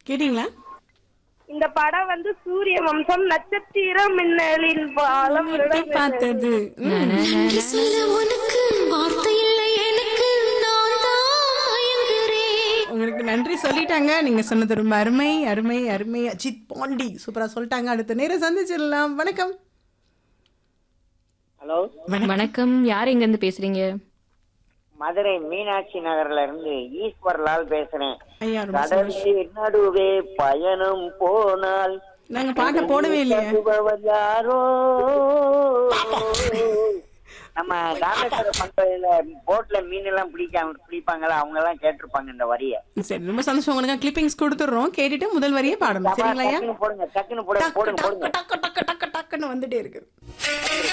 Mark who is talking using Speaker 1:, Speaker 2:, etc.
Speaker 1: கேட்டீங்களா
Speaker 2: இந்த படம் வந்து சூரிய வம்சம் நட்சத்திர மின்னலின் பாலம்
Speaker 1: எட்டி பார்த்தது ம்.
Speaker 3: சொல்ல உனக்கு வார்த்தை இல்லை எனக்கு நான் தான் மயங்குறேன்
Speaker 1: உங்களுக்கு நன்றி சொல்லிட்டாங்க நீங்க சொன்னது ரொம்ப அருமை அருமை அருமை அஜித் பாண்டி சூப்பரா சொல்லிட்டாங்க அடுத்த நேரம் சந்திச்சிடலாம் வணக்கம்
Speaker 4: ஹலோ
Speaker 5: வணக்கம் யார் எங்க இருந்து பேசுறீங்க
Speaker 4: மதுரை மீனாட்சி நகர்ல இருந்து ஈஸ்வர்லால் பேசுறேன்
Speaker 1: ஐயா ரொம்ப சந்தோஷம்.
Speaker 4: கடலில் நடுவே பயணம் போனால்
Speaker 1: நாங்க பாட்டை போடவே இல்லையே
Speaker 4: தருபவர் யாரோ நம்ம ராமேஸ்வர பண்பையில போட்ல மீன் எல்லாம் பிடிக்காம பிடிப்பாங்கல்ல அவங்க எல்லாம் கேட்டிருப்பாங்க இந்த வரிய
Speaker 1: சரி ரொம்ப சந்தோஷம் உங்களுக்கு கிளிப்பிங்ஸ் கொடுத்துடுறோம் கேட்டுட்டு முதல் வரியே பாடணும் சரிங்களா ஐயா
Speaker 4: டக்குன்னு போடுங்க டக்குன்னு போடுங்க
Speaker 1: டக்கு
Speaker 4: போடுங்க
Speaker 1: டக்கு
Speaker 4: போடுங்க
Speaker 1: டக்கு டக்கு டக்கு டக்குன்னு வந்துட்டே இருக்கு